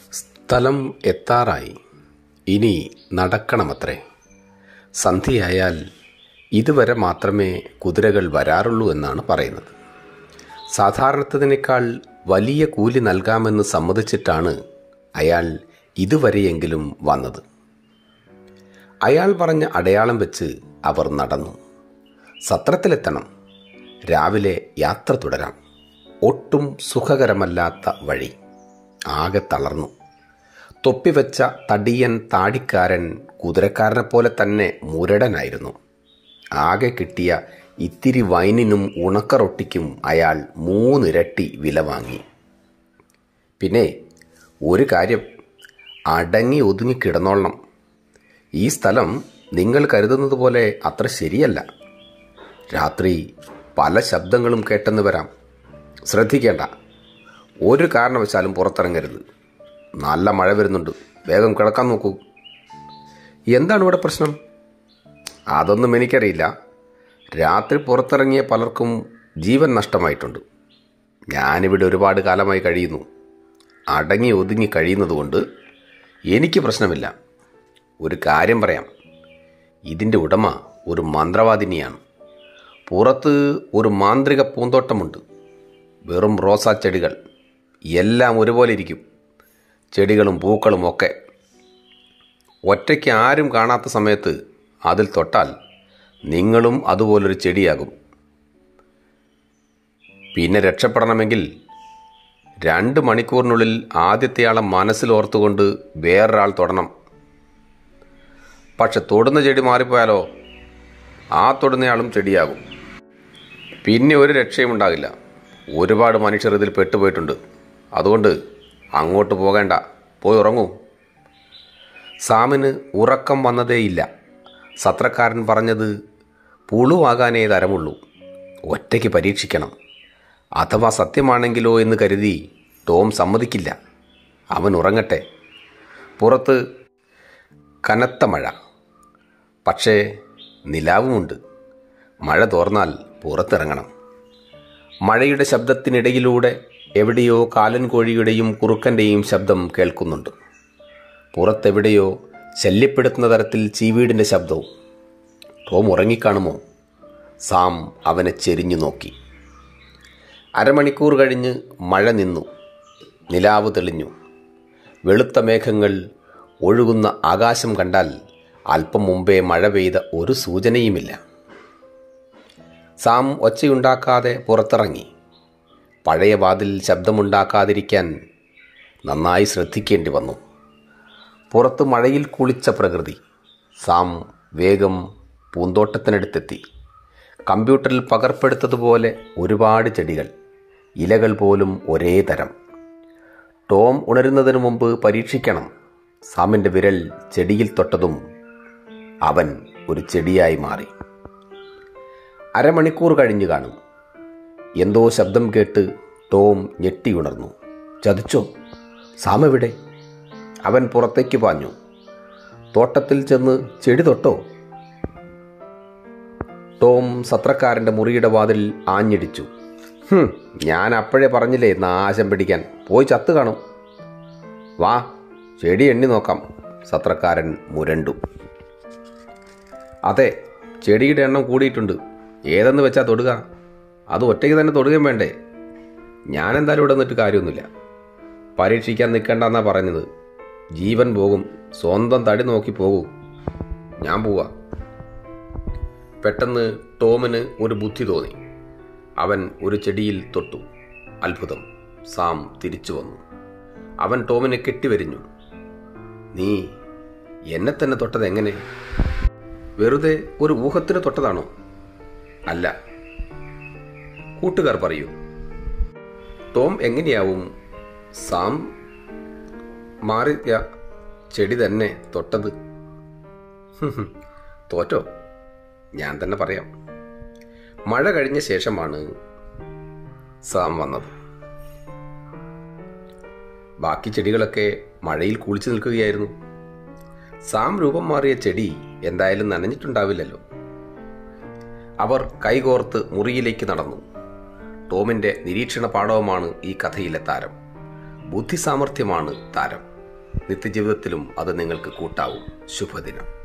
സ്ഥലം എത്താറായി ഇനി നടക്കണമത്രേ സന്ധ്യയായാൽ ഇതുവരെ മാത്രമേ കുതിരകൾ വരാറുള്ളൂ എന്നാണ് പറയുന്നത് സാധാരണത്തതിനേക്കാൾ വലിയ കൂലി നൽകാമെന്ന് സമ്മതിച്ചിട്ടാണ് അയാൾ ഇതുവരെയെങ്കിലും വന്നത് അയാൾ പറഞ്ഞ അടയാളം വെച്ച് അവർ നടന്നു സത്രത്തിലെത്തണം രാവിലെ യാത്ര തുടരാം ഒട്ടും സുഖകരമല്ലാത്ത വഴി ആകെ തളർന്നു തൊപ്പിവെച്ച തടിയൻ താടിക്കാരൻ കുതിരക്കാരനെ പോലെ തന്നെ മുരടനായിരുന്നു ആകെ കിട്ടിയ ഇത്തിരി വൈനിനും ഉണക്കറൊട്ടിക്കും അയാൾ മൂന്നിരട്ടി വില വാങ്ങി പിന്നെ ഒരു കാര്യം അടങ്ങി ഒതുങ്ങി കിടന്നോളണം ഈ സ്ഥലം നിങ്ങൾ കരുതുന്നത് പോലെ അത്ര ശരിയല്ല രാത്രി പല ശബ്ദങ്ങളും കേട്ടെന്ന് വരാം ശ്രദ്ധിക്കേണ്ട ഒരു കാരണവശാലും പുറത്തിറങ്ങരുത് നല്ല മഴ വരുന്നുണ്ട് വേഗം കിടക്കാൻ നോക്കൂ എന്താണ് ഇവിടെ പ്രശ്നം അതൊന്നും എനിക്കറിയില്ല രാത്രി പുറത്തിറങ്ങിയ പലർക്കും ജീവൻ നഷ്ടമായിട്ടുണ്ട് ഞാനിവിടെ ഒരുപാട് കാലമായി കഴിയുന്നു അടങ്ങി ഒതുങ്ങി കഴിയുന്നതുകൊണ്ട് എനിക്ക് പ്രശ്നമില്ല ഒരു കാര്യം പറയാം ഇതിൻ്റെ ഉടമ ഒരു മന്ത്രവാദിനിയാണ് പുറത്ത് ഒരു മാന്ത്രിക പൂന്തോട്ടമുണ്ട് വെറും റോസാ ചെടികൾ എല്ലാം ഒരുപോലെ ഇരിക്കും ചെടികളും പൂക്കളും ഒക്കെ ഒറ്റയ്ക്ക് ആരും കാണാത്ത സമയത്ത് അതിൽ തൊട്ടാൽ നിങ്ങളും അതുപോലൊരു ചെടിയാകും പിന്നെ രക്ഷപ്പെടണമെങ്കിൽ രണ്ട് മണിക്കൂറിനുള്ളിൽ ആദ്യത്തെയാളെ മനസ്സിലോർത്തുകൊണ്ട് വേറൊരാൾ തൊടണം പക്ഷെ തൊടുന്ന ചെടി മാറിപ്പോയാലോ ആ തൊടുന്നയാളും ചെടിയാകും പിന്നെ ഒരു രക്ഷയും ഉണ്ടാകില്ല ഒരുപാട് മനുഷ്യർ ഇതിൽ പെട്ടുപോയിട്ടുണ്ട് അതുകൊണ്ട് അങ്ങോട്ട് പോകേണ്ട പോയി ഉറങ്ങൂ സാമിന് ഉറക്കം വന്നതേയില്ല സത്രക്കാരൻ പറഞ്ഞത് പുളുവാകാനേ തരമുള്ളൂ ഒറ്റയ്ക്ക് പരീക്ഷിക്കണം അഥവാ സത്യമാണെങ്കിലോ എന്ന് കരുതി ടോം സമ്മതിക്കില്ല അവൻ ഉറങ്ങട്ടെ പുറത്ത് കനത്ത മഴ പക്ഷേ നിലാവുമുണ്ട് മഴ തോർന്നാൽ പുറത്തിറങ്ങണം മഴയുടെ ശബ്ദത്തിനിടയിലൂടെ എവിടെയോ കാലൻ കോഴിയുടെയും കുറുക്കൻ്റെയും ശബ്ദം കേൾക്കുന്നുണ്ട് പുറത്തെവിടെയോ ശല്യപ്പെടുത്തുന്ന തരത്തിൽ ചീവീടിൻ്റെ ശബ്ദവും ടോം ഉറങ്ങിക്കാണുമോ സാം അവനെ ചെരിഞ്ഞു നോക്കി അരമണിക്കൂർ കഴിഞ്ഞ് മഴ നിന്നു നിലാവ് തെളിഞ്ഞു വെളുത്ത മേഘങ്ങൾ ഒഴുകുന്ന ആകാശം കണ്ടാൽ അല്പം മുമ്പേ മഴ പെയ്ത ഒരു സൂചനയുമില്ല സാം ഒച്ചയുണ്ടാക്കാതെ പുറത്തിറങ്ങി പഴയ വാതിൽ ശബ്ദമുണ്ടാക്കാതിരിക്കാൻ നന്നായി ശ്രദ്ധിക്കേണ്ടി വന്നു പുറത്ത് മഴയിൽ കുളിച്ച പ്രകൃതി സാം വേഗം പൂന്തോട്ടത്തിനടുത്തെത്തി കമ്പ്യൂട്ടറിൽ പകർപ്പെടുത്തതുപോലെ ഒരുപാട് ചെടികൾ ഇലകൾ പോലും ഒരേ തരം ടോം ഉണരുന്നതിന് മുമ്പ് പരീക്ഷിക്കണം സാമിൻ്റെ വിരൽ ചെടിയിൽ തൊട്ടതും അവൻ ഒരു ചെടിയായി മാറി അരമണിക്കൂർ കഴിഞ്ഞു കാണും എന്തോ ശബ്ദം കേട്ട് ടോം ഞെട്ടിയുണർന്നു ചതിച്ചോ സാം എവിടെ അവൻ പുറത്തേക്ക് പാഞ്ഞു തോട്ടത്തിൽ ചെന്ന് ചെടി തൊട്ടോ ടോം സത്രക്കാരൻ്റെ മുറിയുടെ വാതിൽ ആഞ്ഞിടിച്ചു "ഹും, ഞാൻ അപ്പോഴേ പറഞ്ഞില്ലേ നാശം പിടിക്കാൻ പോയി ചത്ത് കാണും വാ ചെടി എണ്ണി നോക്കാം സത്രക്കാരൻ മുരണ്ടു അതെ ചെടിയുടെ എണ്ണം കൂടിയിട്ടുണ്ട് ഏതെന്ന് വെച്ചാൽ തൊടുക അത് ഒറ്റയ്ക്ക് തന്നെ തൊടുകയും വേണ്ടേ ഞാൻ എന്തായാലും ഇവിടെ നിന്നിട്ട് കാര്യമൊന്നുമില്ല പരീക്ഷിക്കാൻ നിൽക്കണ്ടെന്നാ പറഞ്ഞത് ജീവൻ പോകും സ്വന്തം തടി നോക്കി പോകൂ ഞാൻ പോവാ പെട്ടെന്ന് ടോമിന് ഒരു ബുദ്ധി തോന്നി അവൻ ഒരു ചെടിയിൽ തൊട്ടു അത്ഭുതം സാം തിരിച്ചു വന്നു അവൻ ടോമിനെ കെട്ടിവരിഞ്ഞു നീ എന്നെ തന്നെ തൊട്ടത് എങ്ങനെ വെറുതെ ഒരു ഊഹത്തിന് തൊട്ടതാണോ അല്ല കൂട്ടുകാർ പറയൂ ടോം എങ്ങനെയാവും സാം മാറിയ ചെടി തന്നെ തൊട്ടത് ഹും ഹും. തോറ്റോ ഞാൻ തന്നെ പറയാം മഴ കഴിഞ്ഞ ശേഷമാണ് സാം വന്നത് ബാക്കി ചെടികളൊക്കെ മഴയിൽ കുളിച്ചു നിൽക്കുകയായിരുന്നു സാം രൂപം മാറിയ ചെടി എന്തായാലും നനഞ്ഞിട്ടുണ്ടാവില്ലല്ലോ അവർ കൈകോർത്ത് മുറിയിലേക്ക് നടന്നു ടോമിന്റെ നിരീക്ഷണ പാഠവുമാണ് ഈ കഥയിലെ താരം ബുദ്ധിസാമർഥ്യമാണ് താരം നിത്യജീവിതത്തിലും അത് നിങ്ങൾക്ക് കൂട്ടാവും ശുഭദിനം